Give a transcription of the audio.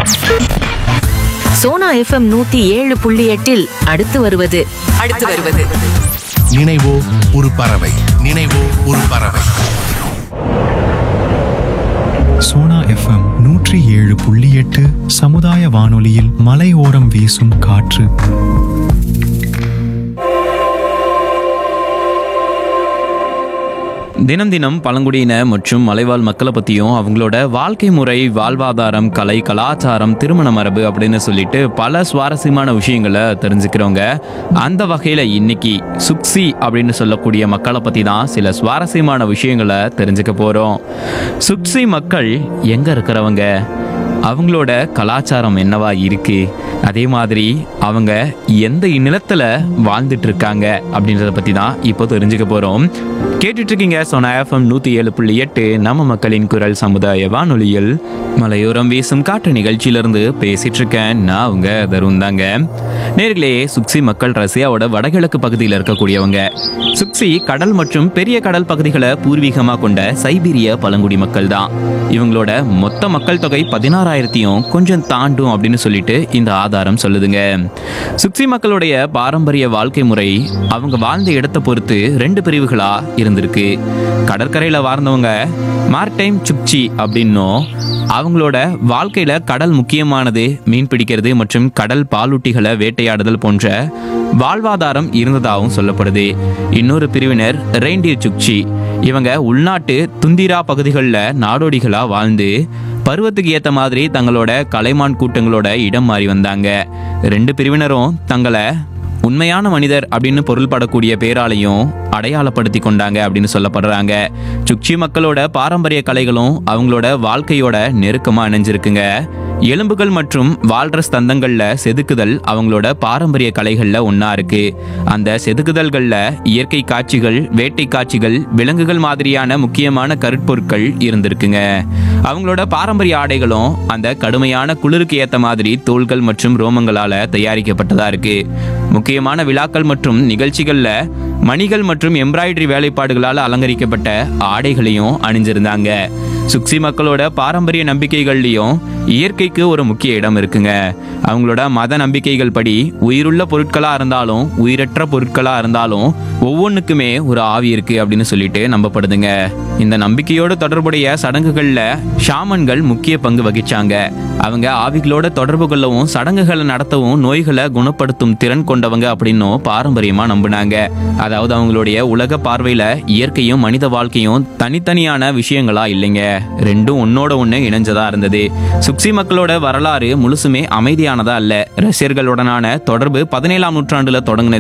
Sona FM நூத்தி ஏழு புள்ளி எட்டில் அடுத்து வருவது அடுத்து வருவது நினைவோ ஒரு பறவை நினைவோ ஒரு பறவை சோனா எஃப்எம் நூற்றி ஏழு புள்ளி எட்டு சமுதாய வானொலியில் மலையோரம் வீசும் காற்று தினம் தினம் பழங்குடியின மற்றும் மலைவாழ் மக்களை பற்றியும் அவங்களோட வாழ்க்கை முறை வாழ்வாதாரம் கலை கலாச்சாரம் திருமண மரபு அப்படின்னு சொல்லிட்டு பல சுவாரஸ்யமான விஷயங்களை தெரிஞ்சுக்கிறோங்க அந்த வகையில் இன்னைக்கு சுக்சி அப்படின்னு சொல்லக்கூடிய மக்களை பற்றி தான் சில சுவாரஸ்யமான விஷயங்களை தெரிஞ்சுக்க போகிறோம் சுக்சி மக்கள் எங்கே இருக்கிறவங்க அவங்களோட கலாச்சாரம் என்னவா இருக்கு அதே மாதிரி அவங்க எந்த நிலத்துல வாழ்ந்துட்டு இருக்காங்க அப்படின்றத பத்தி தான் இப்போ தெரிஞ்சுக்க போறோம் கேட்டுட்டு இருக்கீங்க சோனா எஃப்எம் நூத்தி ஏழு புள்ளி எட்டு நம்ம மக்களின் குரல் சமுதாய வானொலியில் மலையோரம் வீசும் காற்று நிகழ்ச்சியிலிருந்து பேசிட்டு இருக்கேன் நான் அவங்க தருண் தாங்க நேர்களே சுக்சி மக்கள் ரஷ்யாவோட வடகிழக்கு பகுதியில் இருக்கக்கூடியவங்க சுக்சி கடல் மற்றும் பெரிய கடல் பகுதிகளை பூர்வீகமாக கொண்ட சைபீரிய பழங்குடி மக்கள் தான் இவங்களோட மொத்த மக்கள் தொகை பதினாறாயிரத்தையும் கொஞ்சம் தாண்டும் அப்படின்னு சொல்லிட்டு இந்த ஆதாரம் சொல்லுதுங்க சுக்சி மக்களுடைய பாரம்பரிய வாழ்க்கை முறை அவங்க வாழ்ந்த இடத்தை பொறுத்து ரெண்டு பிரிவுகளா இருந்திருக்கு கடற்கரையில வாழ்ந்தவங்க மார்டைம் சுக்சி அப்படின்னும் அவங்களோட வாழ்க்கையில கடல் முக்கியமானது மீன் பிடிக்கிறது மற்றும் கடல் பாலூட்டிகளை வேட்டையாடுதல் போன்ற வாழ்வாதாரம் இருந்ததாகவும் சொல்லப்படுது இன்னொரு பிரிவினர் ரெயின்டியர் சுக்சி இவங்க உள்நாட்டு துந்திரா பகுதிகளில் நாடோடிகளா வாழ்ந்து பருவத்துக்கு ஏற்ற மாதிரி தங்களோட கலைமான் கூட்டங்களோட இடம் மாறி வந்தாங்க ரெண்டு பிரிவினரும் தங்களை உண்மையான மனிதர் அப்படின்னு பொருள்படக்கூடிய பேராலையும் அடையாளப்படுத்தி கொண்டாங்க அப்படின்னு சொல்லப்படுறாங்க சுக்சி மக்களோட பாரம்பரிய கலைகளும் அவங்களோட வாழ்க்கையோட நெருக்கமாக இணைஞ்சிருக்குங்க எலும்புகள் மற்றும் வால்ரஸ் தந்தங்கள்ல செதுக்குதல் அவங்களோட பாரம்பரிய கலைகள்ல ஒண்ணா இருக்கு அந்த செதுக்குதல்கள்ல இயற்கை காட்சிகள் வேட்டை காட்சிகள் விலங்குகள் மாதிரியான முக்கியமான கருட்பொருட்கள் இருந்திருக்குங்க அவங்களோட பாரம்பரிய ஆடைகளும் அந்த கடுமையான குளிருக்கு ஏத்த மாதிரி தோள்கள் மற்றும் ரோமங்களால தயாரிக்கப்பட்டதா இருக்கு முக்கியமான விழாக்கள் மற்றும் நிகழ்ச்சிகள்ல மணிகள் மற்றும் எம்ப்ராய்டரி வேலைப்பாடுகளால் அலங்கரிக்கப்பட்ட ஆடைகளையும் அணிஞ்சிருந்தாங்க சுக்சி மக்களோட பாரம்பரிய நம்பிக்கைகள்லையும் இயற்கைக்கு ஒரு முக்கிய இடம் இருக்குங்க அவங்களோட மத நம்பிக்கைகள் படி உயிருள்ள பொருட்களா இருந்தாலும் உயிரற்ற பொருட்களா இருந்தாலும் ஒவ்வொன்றுக்குமே ஒரு ஆவி இருக்கு அப்படின்னு சொல்லிட்டு நம்பப்படுதுங்க இந்த நம்பிக்கையோடு தொடர்புடைய சடங்குகள்ல ஷாமன்கள் முக்கிய பங்கு வகிச்சாங்க அவங்க ஆவிகளோட தொடர்பு கொள்ளவும் சடங்குகளை நடத்தவும் நோய்களை குணப்படுத்தும் திறன் கொண்டவங்க அப்படின்னும் பாரம்பரியமா நம்பினாங்க அதாவது அவங்களுடைய உலக பார்வையில இயற்கையும் மனித வாழ்க்கையும் தனித்தனியான விஷயங்களா இல்லைங்க ரெண்டும் ஒன்னோட ஒண்ணு இணைஞ்சதா இருந்தது சுக்சி மக்களோட வரலாறு முழுசுமே அமைதியானதா அல்ல ரஷ்யர்களுடனான தொடர்பு பதினேழாம் நூற்றாண்டுல தொடங்கினது